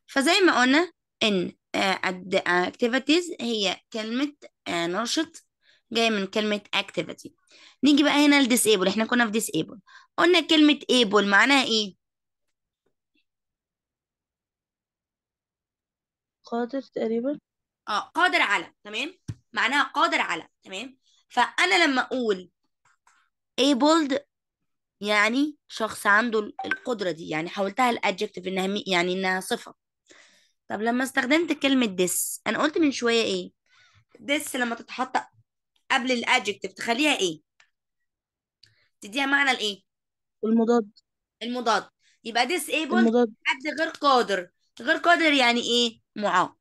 فزي ما قلنا ان activities هي كلمة آه، نشط جاية من كلمة activity نيجي بقى هنا ل disable احنا كنا في disable قلنا كلمة able معناها ايه قادر تقريبا اه قادر على تمام معناها قادر على تمام فانا لما اقول abled يعني شخص عنده ال- القدرة دي يعني حولتها الادجكتيف انها مي- يعني انها صفة طب لما استخدمت كلمة this انا قلت من شوية ايه this لما تتحط قبل الادجكتيف تخليها ايه تديها معنى الايه المضاد المضاد يبقى disabled المضاد حد غير قادر غير قادر يعني ايه معاق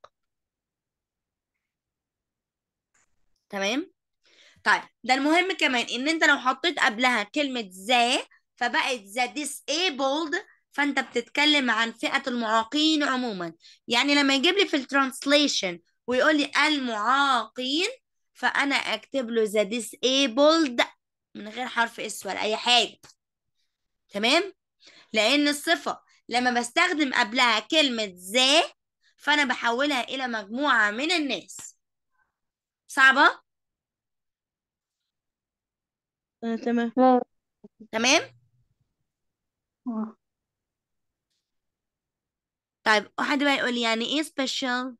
تمام طيب ده المهم كمان ان انت لو حطيت قبلها كلمة ذا فبقت ذا disabled فانت بتتكلم عن فئة المعاقين عموما يعني لما يجيب لي في الترانسليشن ويقول لي المعاقين فانا اكتب له ذا disabled من غير حرف اس ولا اي حاجة تمام لان الصفة لما بستخدم قبلها كلمة ذا فانا بحولها الى مجموعة من الناس صعبة آه تمام تمام طيب واحد بقى يقول لي يعني ايه سبيشال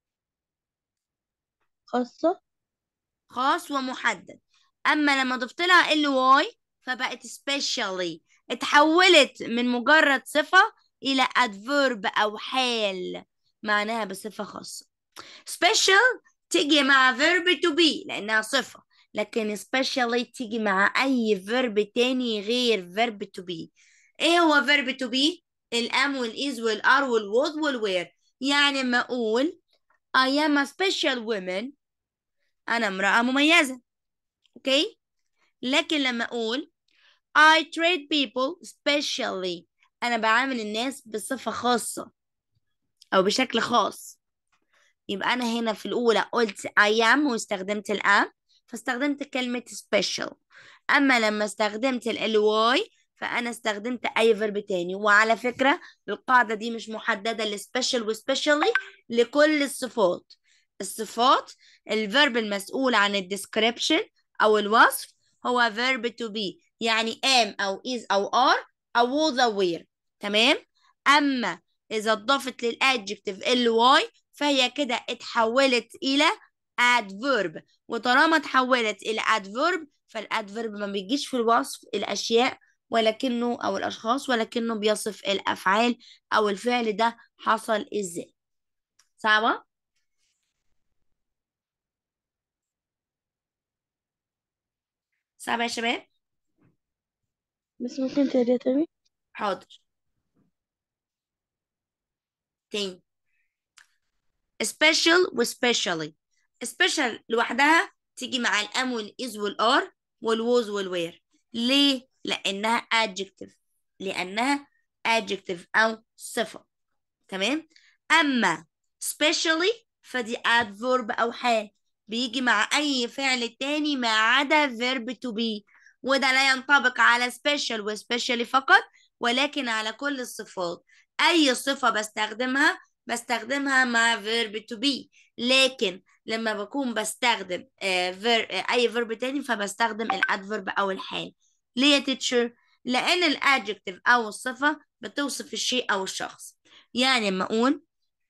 خاصة خاص ومحدد اما لما ضفت لها ال واي فبقت specially اتحولت من مجرد صفة الى adverb او حال معناها بصفة خاصة special تيجي مع verb to be لانها صفة لكن especially تيجي مع اي verb تاني غير verb to be ايه هو verb to be الام والايز والار والwould والwhere يعني لما اقول I am a special woman أنا امرأة مميزة أوكي لكن لما أقول I treat people specially أنا بعامل الناس بصفة خاصة أو بشكل خاص يبقى أنا هنا في الأولى قلت I am واستخدمت الأم فاستخدمت كلمة special أما لما استخدمت ال واي فأنا استخدمت أي فيرب تاني وعلى فكرة القاعدة دي مش محددة لسبيشال وسبيشالي لكل الصفات الصفات الفيرب المسؤول عن الديسكريبشن أو الوصف هو verb to be يعني am أو is أو are أو was أو were تمام أما إذا اضافت للادجكتيف ال واي فهي كده اتحولت إلى adverb وطالما اتحولت إلى adverb فالادفيرب ما بيجيش في الوصف الأشياء ولكنه أو الأشخاص ولكنه بيصف الأفعال أو الفعل ده حصل إزاي صعبة؟ صعبة يا شباب؟ بس ممكن تقريها تاني حاضر تاني special و specially special لوحدها تيجي مع الام والاز والار والوز والوير ليه؟ لأنها adjective لأنها adjective أو صفة تمام؟ أما specially فدي adverb أو حال بيجي مع أي فعل تاني ما عدا verb to be وده لا ينطبق على special و specially فقط ولكن على كل الصفات أي صفة بستخدمها بستخدمها مع verb to be لكن لما بكون بستخدم آه ver... آه أي verb تاني فبستخدم الادفرب أو الحال ليه يا تيتشر؟ لأن الادجكتيف أو الصفة بتوصف الشيء أو الشخص يعني لما أقول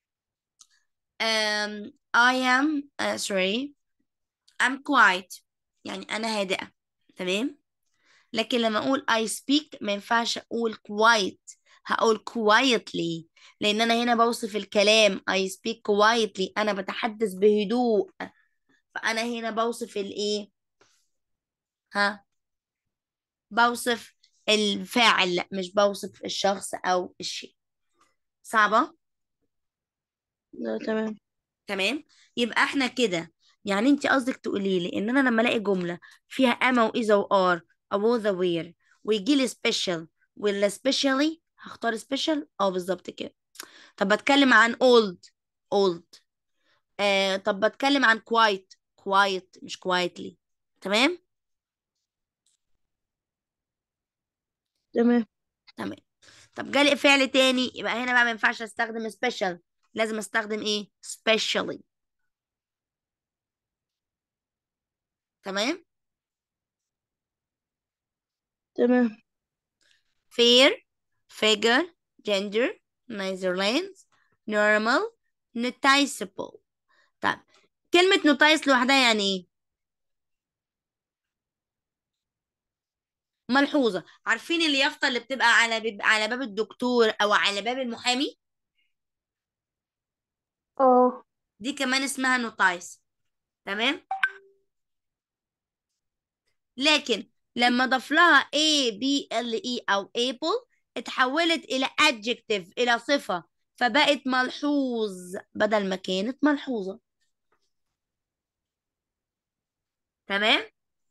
um, I am uh, sorry I'm quiet يعني أنا هادئة تمام لكن لما أقول I speak ما ينفعش أقول quiet هقول quietly لأن أنا هنا بوصف الكلام I speak quietly أنا بتحدث بهدوء فأنا هنا بوصف الإيه ها بوصف الفاعل مش بوصف الشخص أو الشيء صعبة لا تمام تمام يبقى احنا كده يعني انت قصدك تقولي لي ان انا لما الاقي جمله فيها اما واذا وار او ذا وير ويجي لي سبيشال ولا سبيشالي هختار سبيشال اه بالظبط كده طب بتكلم عن اولد اولد آه طب بتكلم عن كوايت كوايت مش كوايتلي تمام تمام تمام طب جالي فعل تاني يبقى هنا بقى ما ينفعش استخدم special لازم استخدم ايه specially تمام تمام fair figure gender Netherlands normal noticeable طب كلمة notice لوحدها يعني ايه ملحوظة عارفين اليافطة اللي بتبقى على باب على باب الدكتور او على باب المحامي اه دي كمان اسمها نوتايس تمام لكن لما ضاف لها a b l e او able اتحولت الى adjective الى صفة فبقت ملحوظ بدل ما كانت ملحوظة تمام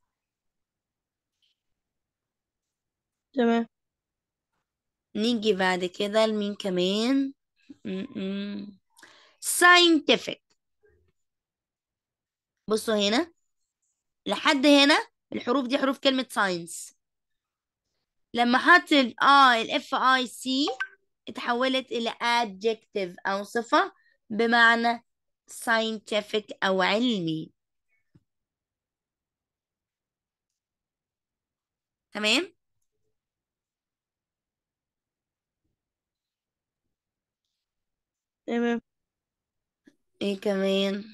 تمام نيجي بعد كده لمين كمان م-م. scientific بصوا هنا لحد هنا الحروف دي حروف كلمة science لما حط ال اه ال F I C اتحولت إلى adjective أو صفة بمعنى scientific أو علمي تمام تمام ايه كمان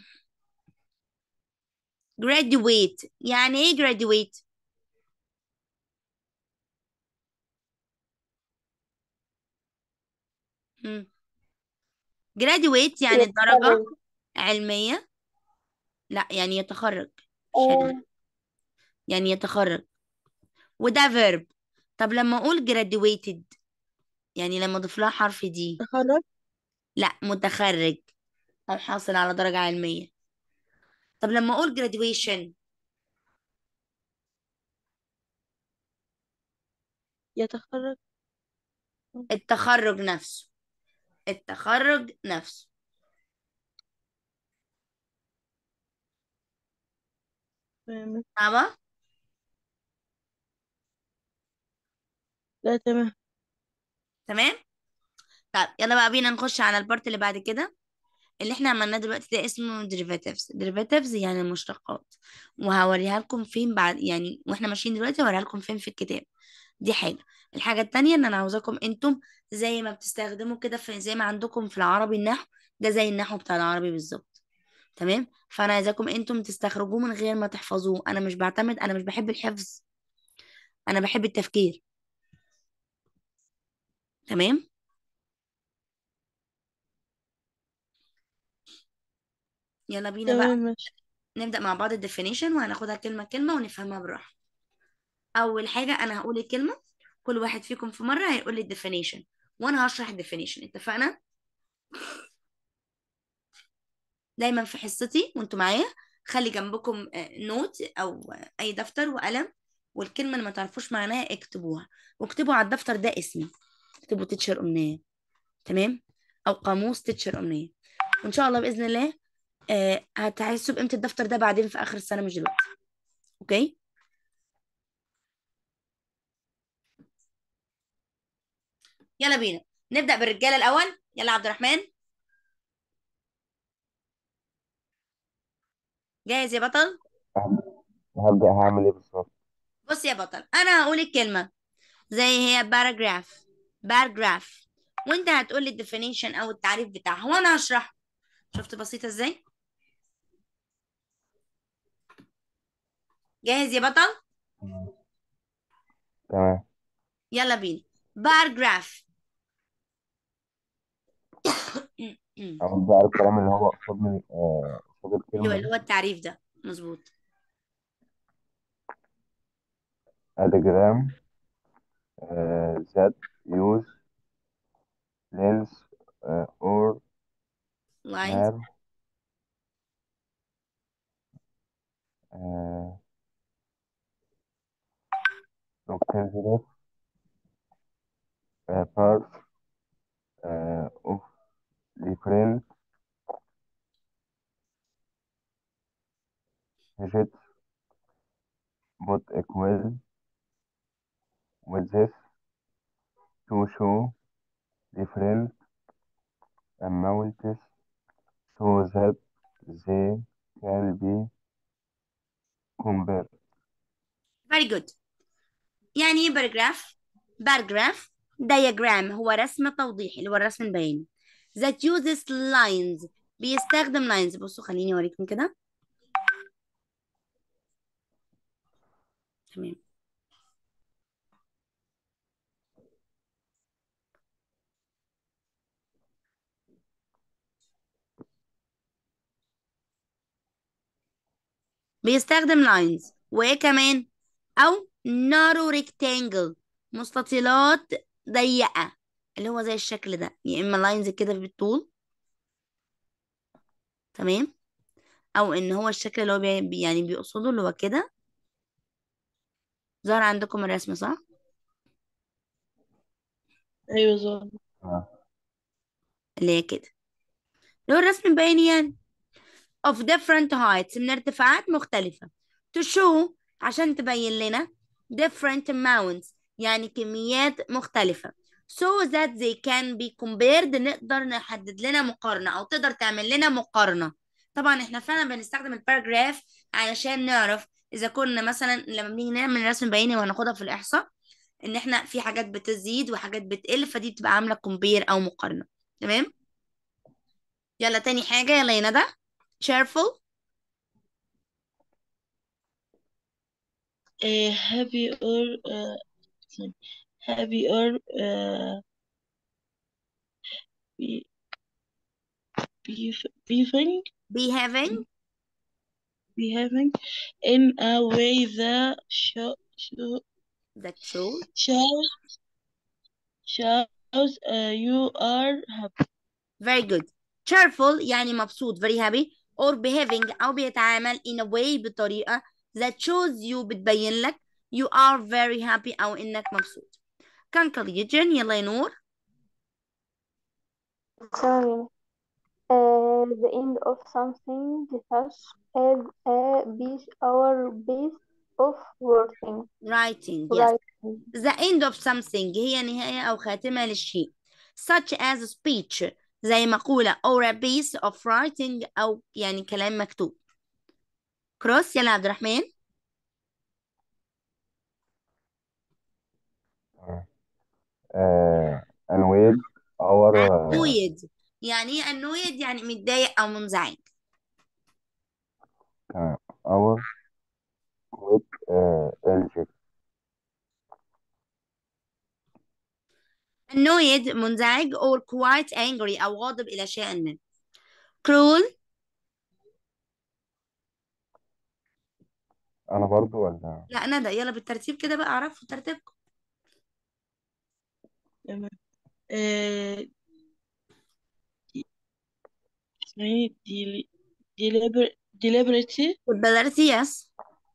graduate يعني ايه graduate مم. graduate يعني درجة يتخرج علمية لا يعني يتخرج اه شهادة يعني يتخرج وده verb طب لما اقول graduated يعني لما اضيف لها حرف دي تخرج لا متخرج او حاصل على درجة علمية طب لما اقول graduation يتخرج التخرج نفسه التخرج نفسه تمام صعبة لا تمام تمام طب يلا بقى بينا نخش على البارت اللي بعد كده اللي احنا عملناه دلوقتي ده اسمه derivatives derivatives يعني المشتقات وهوريها لكم فين بعد يعني واحنا ماشيين دلوقتي هوريها لكم فين في الكتاب دي حاجة الحاجة التانية ان انا عاوزاكم انتم زي ما بتستخدموا كده في زي ما عندكم في العربي النحو ده زي النحو بتاع العربي بالظبط تمام فانا عايزاكم انتم تستخرجوه من غير ما تحفظوه انا مش بعتمد انا مش بحب الحفظ انا بحب التفكير تمام يلا بينا بقى تمام ماشي نبدأ مع بعض الديفينيشن وهناخدها كلمة كلمة ونفهمها بالراحة أول حاجة أنا هقول الكلمة كل واحد فيكم في مرة هيقول لي الديفينيشن وأنا هشرح الديفينيشن اتفقنا؟ دايما في حصتي وانتوا معايا خلي جنبكم نوت أو آه، أي دفتر وقلم والكلمة اللي ما تعرفوش معناها اكتبوها واكتبوا على الدفتر ده اسمي اكتبوا تيتشر أمنية تمام؟ أو قاموس تيتشر أمنية وإن شاء الله بإذن الله آه هتحسوا بقيمة الدفتر ده بعدين في آخر السنة مش دلوقتي أوكي؟ يلا بينا نبدأ بالرجالة الأول يلا عبد الرحمن جاهز يا بطل هبدأ هعمل ايه بالظبط بص يا بطل أنا هقول الكلمة زي هي باراجراف باراجراف وانت هتقول لي الديفينيشن او التعريف بتاعها وانا هشرح شفت بسيطة ازاي جاهز يا بطل تمام يلا بينا باراجراف أقول بقى الكلام اللي هو قصاد من آه، قصاد اللي الكلمة هو دي اللي هو التعريف ده مظبوط أدجرام آه، that use lens آه، or لاينز have آه، rectangular آه، parts آه، of different digits but equal with this to show different amounts so that they can be compared very good يعني ايه باراجراف باراجراف diagram هو رسم توضيحي اللي هو الرسم البياني that uses lines بيستخدم lines بصوا خليني اوريكم كده تمام بيستخدم lines وايه كمان او narrow rectangle مستطيلات ضيقة اللي هو زي الشكل ده يا اما لاينز كده بالطول تمام او ان هو الشكل اللي هو بي يعني بيقصده اللي هو كده ظهر عندكم الرسم صح أيوة ظهر آه. اللي هي كده اللي هو الرسم البياني يعني of different heights من ارتفاعات مختلفة to show عشان تبين لنا different amounts يعني كميات مختلفة so that they can be compared نقدر نحدد لنا مقارنة أو تقدر تعمل لنا مقارنة طبعا احنا فعلا بنستخدم الباراجراف علشان نعرف إذا كنا مثلا لما بنيجي نعمل رسم بياني وهناخدها في الإحصاء إن احنا في حاجات بتزيد وحاجات بتقل فدي بتبقى عاملة compare أو مقارنة تمام يلا تاني حاجة يلا يا ندى cheerful uh, happy or uh, sorry, happy or uh, be, be, behaving behaving behaving in a way that show, show, that shows shows shows uh, you are happy very good cheerful يعني مبسوط very happy or behaving أو بيتعامل in a way بطريقة that shows you بتبين لك you are very happy أو إنك مبسوط conclusion يلا يا نور Sorry. Uh, the end of something such as a piece or piece of writing. writing yes Writing. the end of something هي نهاية أو خاتمة للشيء such as speech زي مقولة or a piece of writing أو يعني كلام مكتوب كروس يلا عبد الرحمن uh, annoyed our uh, annoyed يعني ايه annoyed يعني متضايق أو منزعج uh, our quick uh, urgent annoyed منزعج or quite angry أو غاضب إلى شيء ما cruel انا برضو ولا لا ندى يلا بالترتيب كده بقى أعرفوا ترتيبكم تمام uh, اسمها دي deliber deliberate والبلارتي yes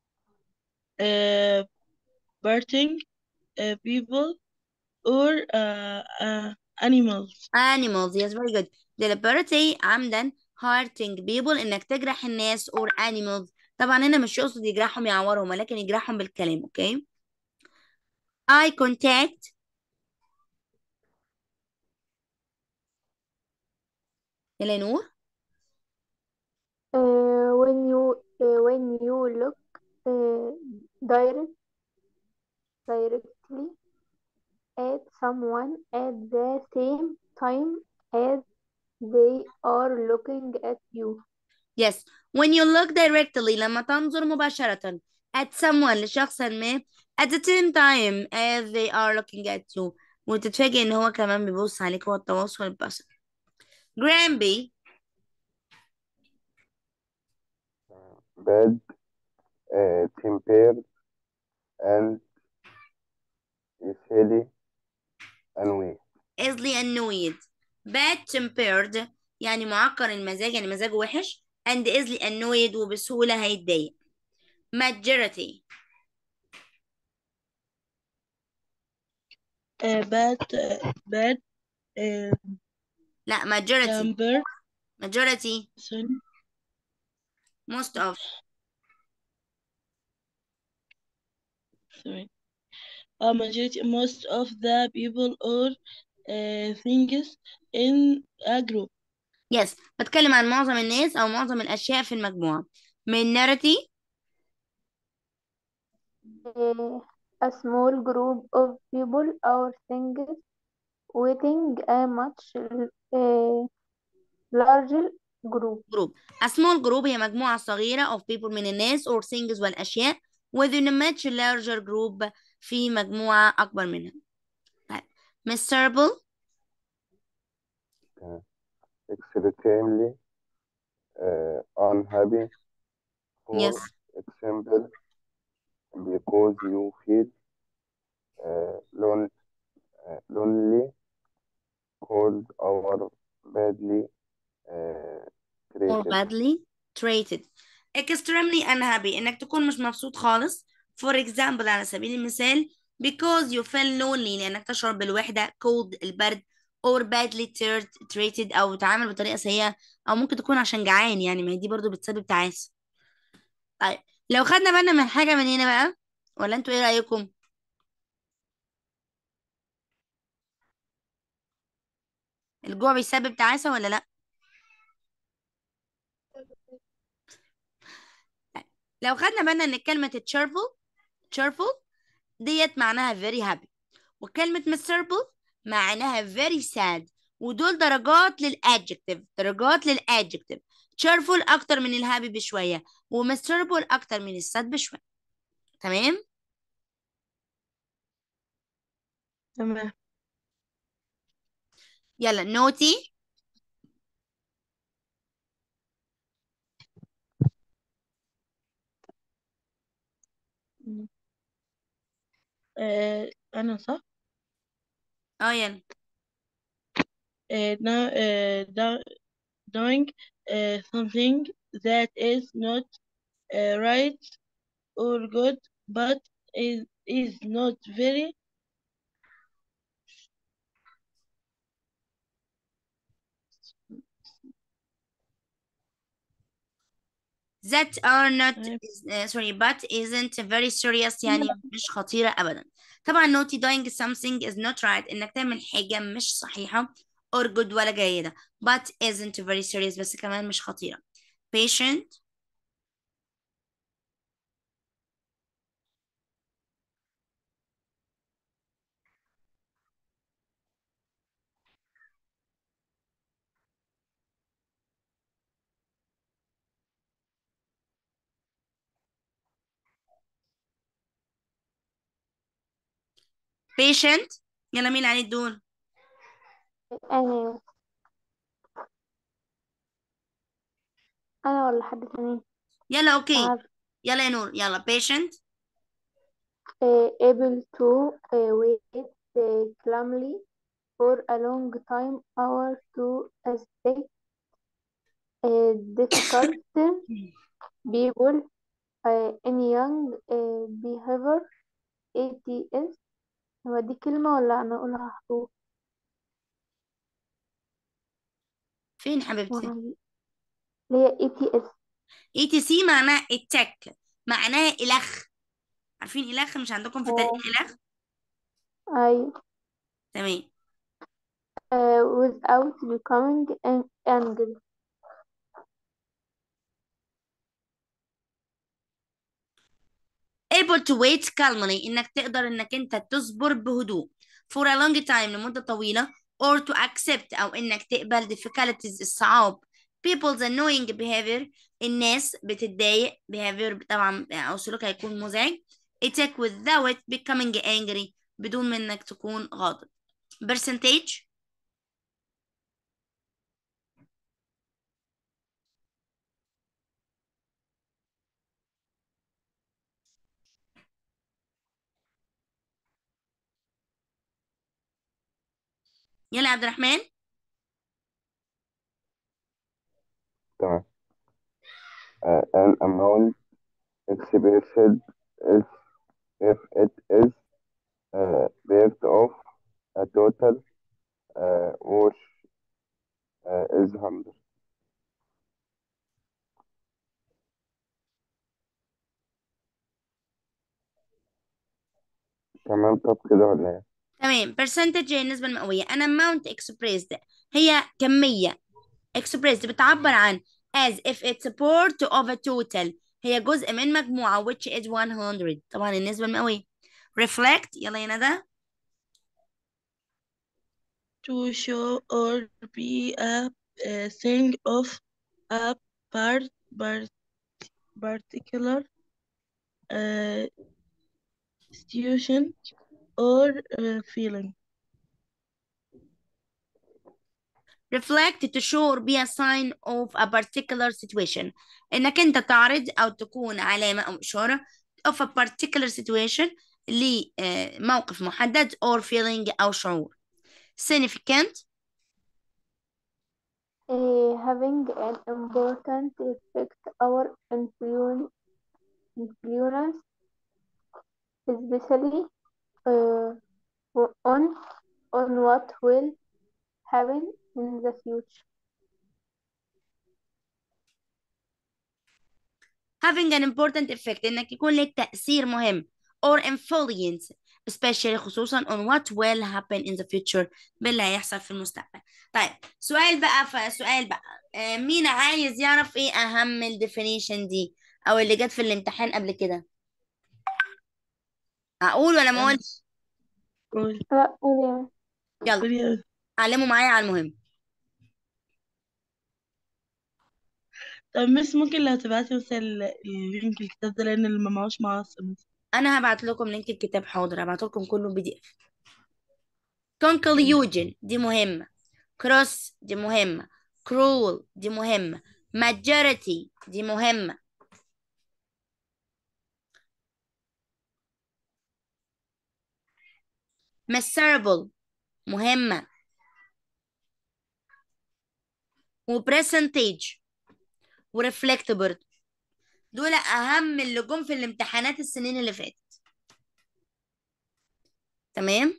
uh, parting uh, people or uh, uh, animals animals yes very good deliberately عمدا hurting people إنك تجرح الناس or animals طبعا هنا مش يقصد يجرحهم يعورهم ولكن يجرحهم بالكلام اوكي eye contact يلا يا نور Uh, when you uh, when you look uh, direct directly at someone at the same time as they are looking at you. Yes, when you look directly لما تنظر مباشرة at someone لشخص ما at the same time as they are looking at you وتتفاجئ ان هو كمان بيبص عليك هو التواصل البصري Granby bad uh, tempered and easily annoyed easily annoyed bad tempered يعني معكر المزاج يعني مزاجه وحش and easily annoyed وبسهولة هيتضايق majority uh, bad uh, bad uh, لا majority temper majority sorry most of sorry a majority most of the people or uh, things in a group يس بتكلم عن معظم الناس أو معظم الأشياء في المجموعة minority uh, a small group of people or things within a much uh, larger group group a small group هي مجموعة صغيرة of people من الناس or things والأشياء within a much larger group في مجموعة أكبر منها طيب miserable extremely uh, unhappy for yes example because you feel uh, lon- uh, lonely cold or badly uh, or treated badly treated extremely unhappy إنك تكون مش مبسوط خالص for example على سبيل المثال because you feel lonely لأنك تشعر بالوحدة cold البرد or badly treat- treated أو تعامل بطريقة سيئة أو ممكن تكون عشان جعان يعني ما هي دي برضو بتسبب تعاسة طيب لو خدنا بالنا من حاجة من هنا بقى ولا انتوا ايه رأيكم؟ الجوع بيسبب تعاسة ولا لا؟ لو خدنا بالنا ان كلمة cheerful cheerful ديت معناها very happy وكلمة miserable معناها very sad ودول درجات للادجكتيف درجات للادجكتيف cheerful اكتر من الهابي بشوية وmiserable اكتر من الساد بشوية تمام؟ تمام يلا naughty uh, أنا صح اه يلا uh, now, uh, do- doing uh, something that is not uh, right or good but is is not very that are not تمام. is- uh, sorry but isn't very serious يعني مش خطيرة أبدا طبعا naughty doing something is not right إنك تعمل حاجة مش صحيحة or good ولا جيدة but isn't very serious بس كمان مش خطيرة patient patient يلا مين عليه الدور أنا أنا ولا حد تاني يلا أوكي عارف يلا يا نور يلا patient uh, able to uh, wait uh, calmly for a long time or to expect uh, difficult people uh, in young uh, behavior ATS هو دي كلمة ولا أنا أقولها حروف فين حبيبتي اللي هي ATS ETC معناه attack معناه إلخ عارفين إلخ مش عندكم في التاريخ إلخ أي تمام uh, without becoming an- angry able to wait calmly انك تقدر انك انت تصبر بهدوء for a long time لمدة طويلة or to accept او انك تقبل difficulties الصعاب people's annoying behavior الناس بتتضايق behavior طبعا او سلوك هيكون مزعج attack without becoming angry بدون من انك تكون غاضب percentage يلا يا عبد الرحمن تمام uh, an amount expressed if, if it is uh, part of a total uh, which uh, is 100 تمام طب كده ولا ايه؟ تمام percentage هي النسبة المئوية أنا amount expressed هي كمية expressed بتعبر عن as if it's a part of a total هي جزء من مجموعة which is 100 طبعا النسبة المئوية reflect يلا يا ندى to show or be a, a thing of a part, part particular uh, situation or uh, feeling. reflect to show or be a sign of a particular situation انك انت تعرض او تكون علامة او اشارة of a particular situation لموقف محدد or feeling او شعور significant uh, having an important effect or influence, influence especially uh, on on what will happen in the future. having an important effect انك يكون لك تأثير مهم or influence especially خصوصا on what will happen in the future باللي هيحصل في المستقبل طيب سؤال بقى فسؤال بقى آه مين عايز يعرف ايه اهم ال definition دي او اللي جت في الامتحان قبل كده اقول ولا ما أنا- اقولش قول لا قول يعني يلا قول يا علموا معايا على المهم طب مس ممكن لو تبعتي مثلا اللينك الكتاب ده لأن اللي ما معهوش معصر مثلا انا هبعت لكم لينك الكتاب حاضر هبعت لكم كله بي دي اف conclusion دي مهمة cross دي مهمة cruel دي مهمة majority دي مهمة miserable مهمة وبرسنتج ورفلكت برضه دول أهم اللي جم في الامتحانات السنين اللي فاتت تمام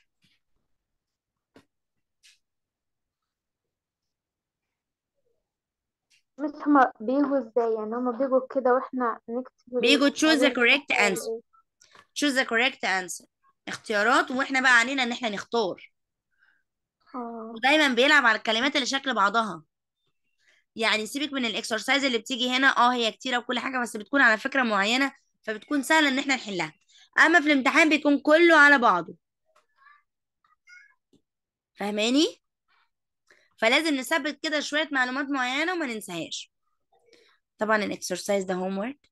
مش هما بيجوا ازاي يعني هما بيجوا كده واحنا نكتب بيجوا choose the الإجابة correct الصح ولا answer ايه choose the correct answer اختيارات واحنا بقى علينا ان احنا نختار اه ودايما بيلعب على الكلمات اللي شكل بعضها يعني سيبك من الاكسرسايز اللي بتيجي هنا اه هي كتيرة وكل حاجة بس بتكون على فكرة معينة فبتكون سهلة ان احنا نحلها اما في الامتحان بيكون كله على بعضه فاهماني فلازم نثبت كده شوية معلومات معينة وما ننساهاش طبعا الاكسرسايز ده هوم ورك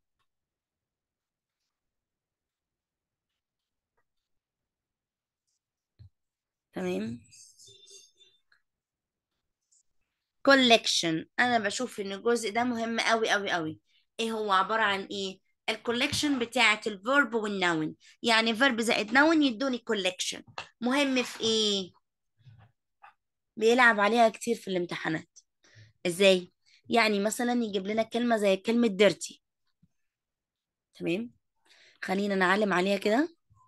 تمام collection انا بشوف ان الجزء ده مهم قوي قوي قوي ايه هو عبارة عن ايه الكولكشن بتاعة الفيرب والنون يعني فيرب زائد نون يدوني كولكشن مهم في ايه بيلعب عليها كتير في الامتحانات ازاي يعني مثلا يجيب لنا كلمة زي كلمة dirty تمام خلينا نعلم عليها كده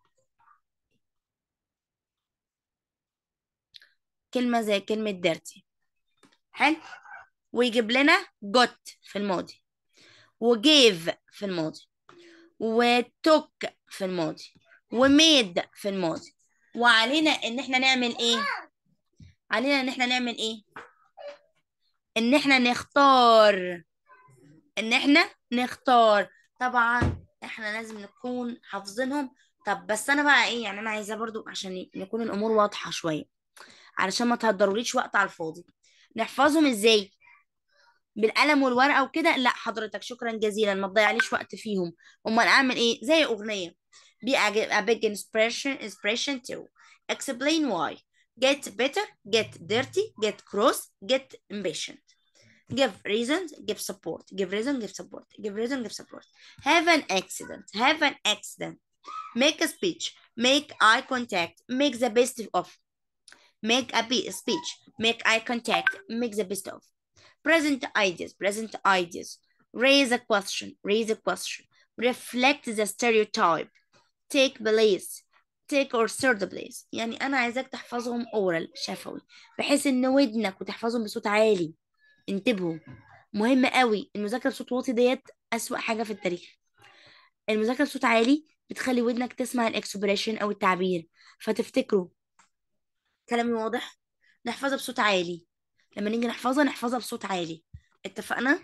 كلمة زي كلمة dirty حلو ويجيب لنا got في الماضي وgave في الماضي وtook في الماضي وmade في الماضي وعلينا ان احنا نعمل ايه علينا ان احنا نعمل ايه ان احنا نختار ان احنا نختار طبعا احنا لازم نكون حافظينهم طب بس انا بقى ايه يعني انا عايزاه برضو عشان يكون الامور واضحة شوية علشان ما تهدروليش وقت على الفاضي نحفظهم ازاي بالقلم والورقة وكده لا حضرتك شكرا جزيلا ما تضيعليش وقت فيهم امال اعمل ايه زي اغنية be a, a big inspiration inspiration to explain why get better get dirty get cross get impatient give reasons give support give reason give support give reason give support have an accident have an accident make a speech make eye contact make the best of make a be- speech make eye contact make the best of present ideas present ideas raise a question raise a question reflect the stereotype take place take or serve the place يعني أنا عايزاك تحفظهم oral شفوي بحيث إن ودنك وتحفظهم بصوت عالي انتبهوا مهم قوي المذاكرة بصوت واطي ديت أسوأ حاجة في التاريخ المذاكرة بصوت عالي بتخلي ودنك تسمع الاكسبريشن او التعبير فتفتكره كلامي واضح نحفظها بصوت عالي لما نيجي نحفظها نحفظها بصوت عالي اتفقنا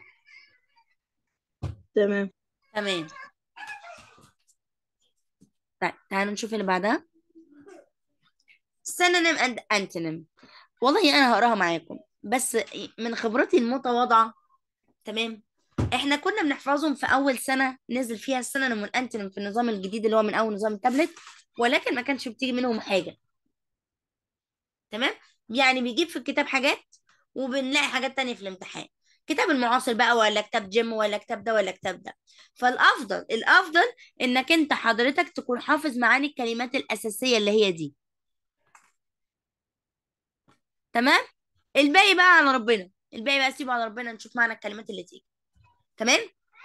تمام تمام طيب تعالوا نشوف اللي بعدها synonym and antonym والله انا هقراها معاكم بس من خبرتي المتواضعة تمام احنا كنا بنحفظهم في اول سنة نزل فيها السينونيم والانتونيم في النظام الجديد اللي هو من اول نظام التابلت ولكن ما كانش بتيجي منهم حاجة تمام يعني بيجيب في الكتاب حاجات وبنلاقي حاجات تانية في الامتحان كتاب المعاصر بقى ولا كتاب جيم ولا كتاب ده ولا كتاب ده فالافضل الافضل انك انت حضرتك تكون حافظ معاني الكلمات الاساسية اللي هي دي تمام الباقي بقى على ربنا الباقي بقى سيبه على ربنا نشوف معنى الكلمات اللي تيجي تمام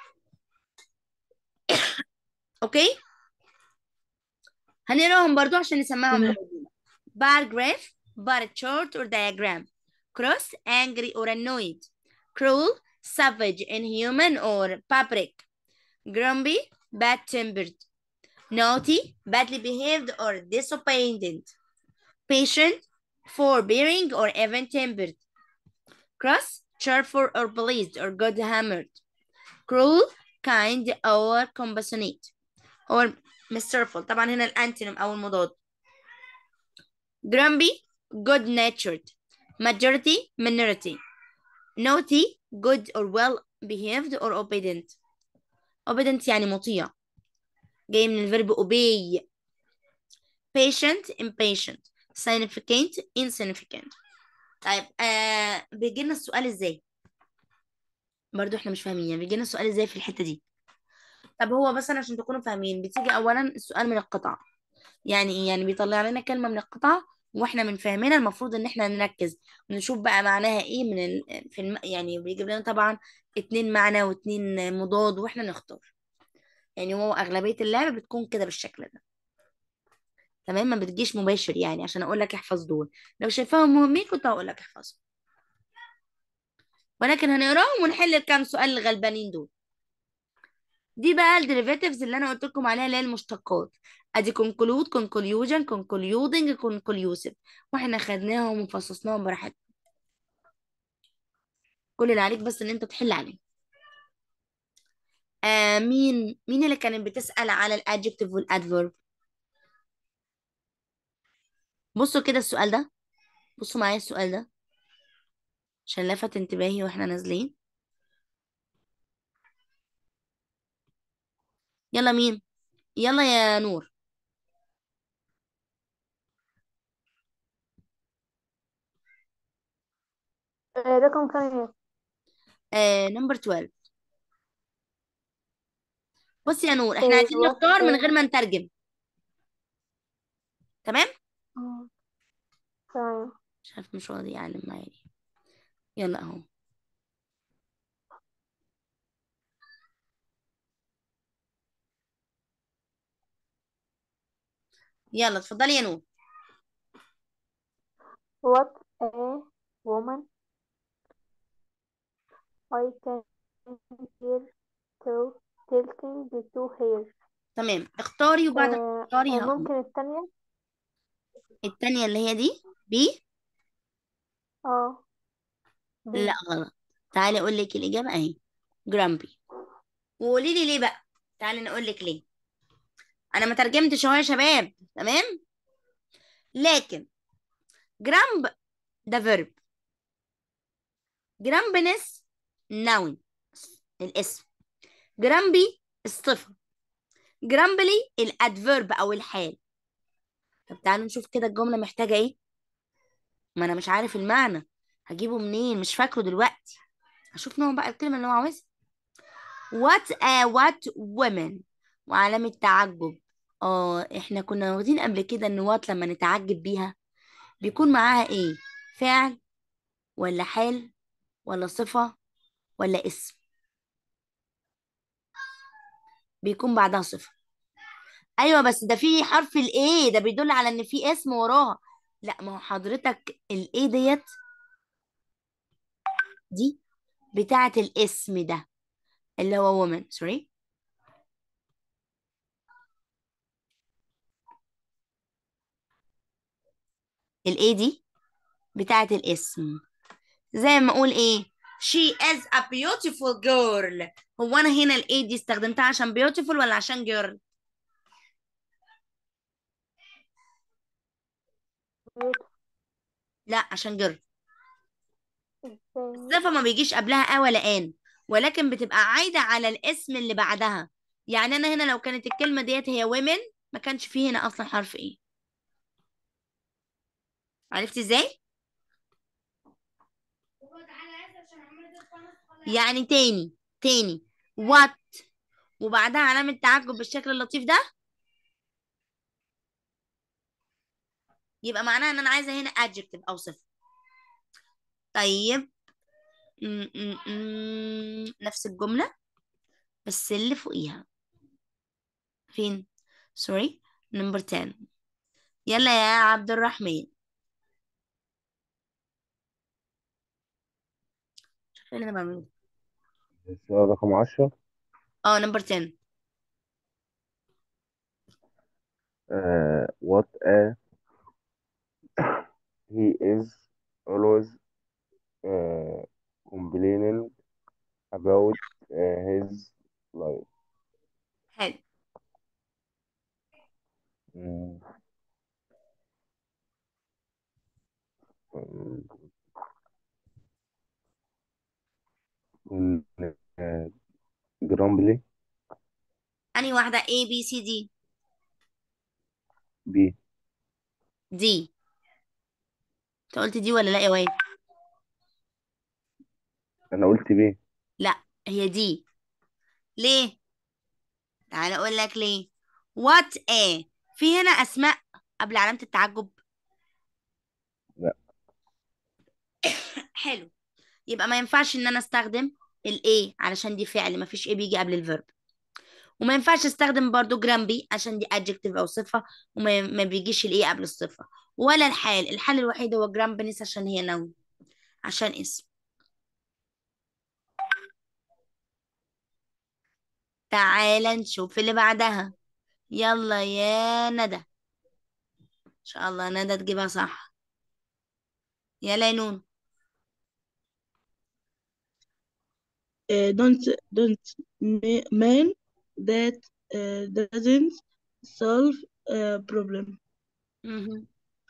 اوكي هنقراهم برضو عشان نسمعهم تمام. بلدنا bar graph bar chart or diagram cross angry or annoyed cruel savage inhuman or papric grumpy bad tempered naughty badly behaved or disobedient patient forbearing or even tempered cross cheerful or pleased or good humored cruel kind or compassionate or miserful طبعا هنا الانتونيم او المضاد grumpy good natured majority minority naughty good or well behaved or obedient obedient يعني مطيع جاي من الفيرب obey patient impatient significant insignificant طيب آه بيجي لنا السؤال ازاي برضو احنا مش فاهمين يعني بيجي لنا السؤال ازاي في الحتة دي طب هو بس أنا عشان تكونوا فاهمين بتيجي اولا السؤال من القطعة يعني ايه يعني بيطلع لنا كلمة من القطعة واحنا من فاهمينها المفروض ان احنا نركز ونشوف بقى معناها ايه من ال... في الم... يعني بيجيب لنا طبعا اتنين معنى واتنين مضاد واحنا نختار يعني هو اغلبية اللعبة بتكون كده بالشكل ده تمام ما بتجيش مباشر يعني عشان اقول لك احفظ دول لو شايفاهم مهمين كنت هقول لك احفظهم ولكن هنقراهم ونحل الكام سؤال الغلبانين دول دي بقى الديريفاتيفز اللي انا قلت لكم عليها اللي هي المشتقات ادي conclude conclusion concluding conclusive واحنا خدناهم وفصصناهم براحتنا كل اللي عليك بس ان انت تحل عليه آه مين مين اللي كانت بتسأل على الادجكتيف والادفيرب بصوا كده السؤال ده بصوا معايا السؤال ده عشان لفت انتباهي واحنا نازلين يلا مين يلا يا نور آه، رقم كام يا آه نمبر 12 بصي يا نور احنا إيه، عايزين what نختار من is- غير ما نترجم تمام آه، تمام مش عارف مش راضي يعلم معايا ليه. يلا اهو يلا اتفضلي يا نور what a woman I can hear to tilting to hair تمام اختاري وبعد ما آه، تختاري آه، هقول ممكن التانية التانية اللي هي دي بي اه بي لا غلط تعالي اقول لك الاجابه اهي جرامبي وقولي لي ليه بقى تعالي نقول لك ليه انا ما ترجمتش اهو يا شباب تمام لكن جرامب ده فيرب جرامبنس ناون الاسم جرامبي الصفه جرامبلي الادفيرب او الحال طب تعالوا نشوف كده الجمله محتاجه ايه ما انا مش عارف المعنى هجيبه منين مش فاكره دلوقتي هشوف نوع بقى الكلمه اللي هو عاوزها what a what women وعلامة تعجب اه احنا كنا واخدين قبل كده ان what لما نتعجب بيها بيكون معاها ايه فعل ولا حال ولا صفة ولا اسم بيكون بعدها صفة ايوه بس ده في حرف الايه ده بيدل على ان في اسم وراها لا ما هو حضرتك الايه ديت دي بتاعة الاسم ده اللي هو woman سوري الايه دي بتاعت الاسم زي ما اقول ايه she is a beautiful girl هو انا هنا الايه دي استخدمتها عشان beautiful ولا عشان girl beautiful لا عشان girl ازاي الصفة ما بيجيش قبلها ا ولا ان ولكن بتبقى عايدة على الاسم اللي بعدها يعني انا هنا لو كانت الكلمة ديت هي women ما كانش فيه هنا اصلا حرف ايه عرفت ازاي يعني تاني تاني what وبعدها علامة تعجب بالشكل اللطيف ده يبقى معناها ان انا عايزة هنا adjective او صفة طيب م -م -م. نفس الجملة بس اللي فوقيها فين سوري نمبر 10 يلا يا عبد الرحمن شوف اللي انا بعمله السؤال رقم عشرة اه نمبر 10 uh, what a he is always uh, complaining about uh, his life حلو مم. مم. آه، جرامبلي انهي واحدة A B C D بي دي انت قلت دي ولا لا يا واد انا قلت بي لا هي دي ليه تعالى اقول لك ليه what a في هنا اسماء قبل علامة التعجب لا حلو يبقى ما ينفعش ان انا استخدم الايه علشان دي فعل ما فيش ايه بيجي قبل الفيرب وما ينفعش استخدم برضو جرامبي عشان دي adjective او صفة وما ما بيجيش الايه قبل الصفة ولا الحال الحال الوحيد هو جرامبنس عشان هي نون عشان اسم تعالى نشوف اللي بعدها يلا يا ندى ان شاء الله ندى تجيبها صح يلا يا نون uh, don't don't ma- man that uh, doesn't solve a problem مهم.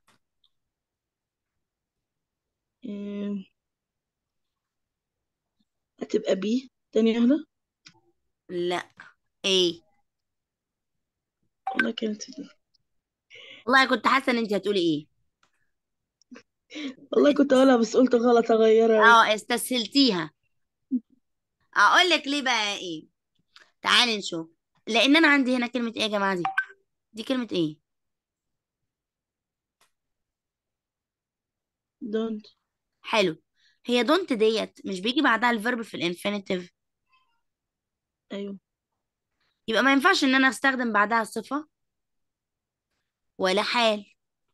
uh, هتبقى بي تاني واحدة لا ايه والله كانت دي والله كنت حاسه ان انت هتقولي ايه والله كنت اقولها بس قلت غلط اغيرها اه استسهلتيها اقول لك ليه بقى ايه تعالي نشوف لان انا عندي هنا كلمه ايه يا جماعه دي دي كلمه ايه don't حلو هي دونت ديت مش بيجي بعدها الفيرب في الانفينيتيف ايوه يبقى ما ينفعش ان انا استخدم بعدها صفه ولا حال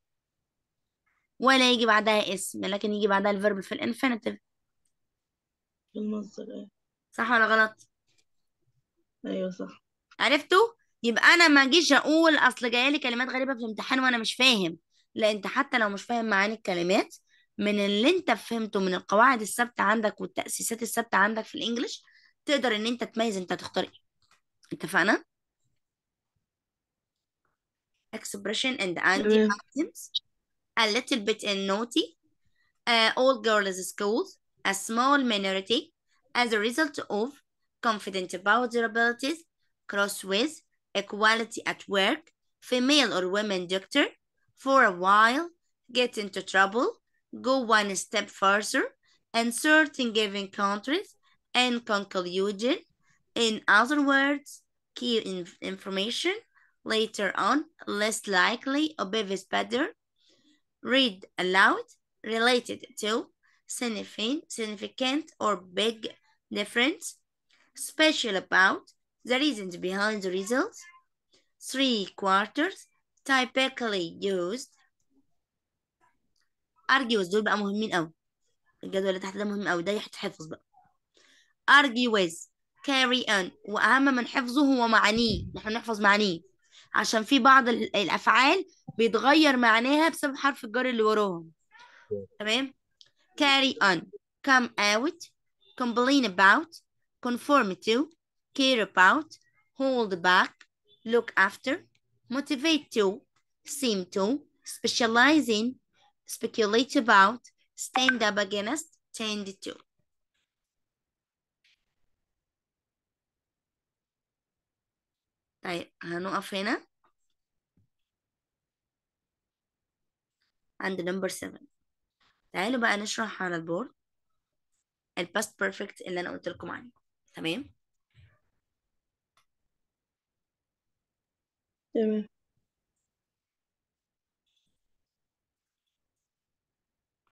ولا يجي بعدها اسم لكن يجي بعدها الفيرب في الانفينيتيف في المصدر ايوه صح ولا غلط ايوه صح عرفتوا يبقى انا ما اجيش اقول اصل جايه لي كلمات غريبه في الامتحان وانا مش فاهم لا انت حتى لو مش فاهم معاني الكلمات من اللي انت فهمته من القواعد الثابته عندك والتاسيسات الثابته عندك في الانجليش تقدر ان انت تميز انت هتختار ايه اتفقنا expression and anti تمام items a little bit in naughty uh, all girls schools a small minority as a result of confident about their abilities cross with equality at work female or women doctor for a while get into trouble go one step further in certain given countries and conclusion in other words key in- information later on less likely obvious better read aloud related to significant, significant or big difference, special about the reasons behind the results, three quarters, typically used, argues دول بقى مهمين أوي الجدول اللي تحت ده مهم أوي ده يتحفظ بقى argue with carry on وأهم من حفظه هو معانيه نحن نحفظ معانيه عشان في بعض ال- الأفعال بيتغير معناها بسبب حرف الجر اللي وراهم تمام carry on come out complain about conform to care about hold back look after motivate to seem to specialize in speculate about stand up against tend to طيب هنقف هنا عند نمبر 7 تعالوا بقى نشرح على البورد الباست بيرفكت اللي انا قلت لكم عليه تمام تمام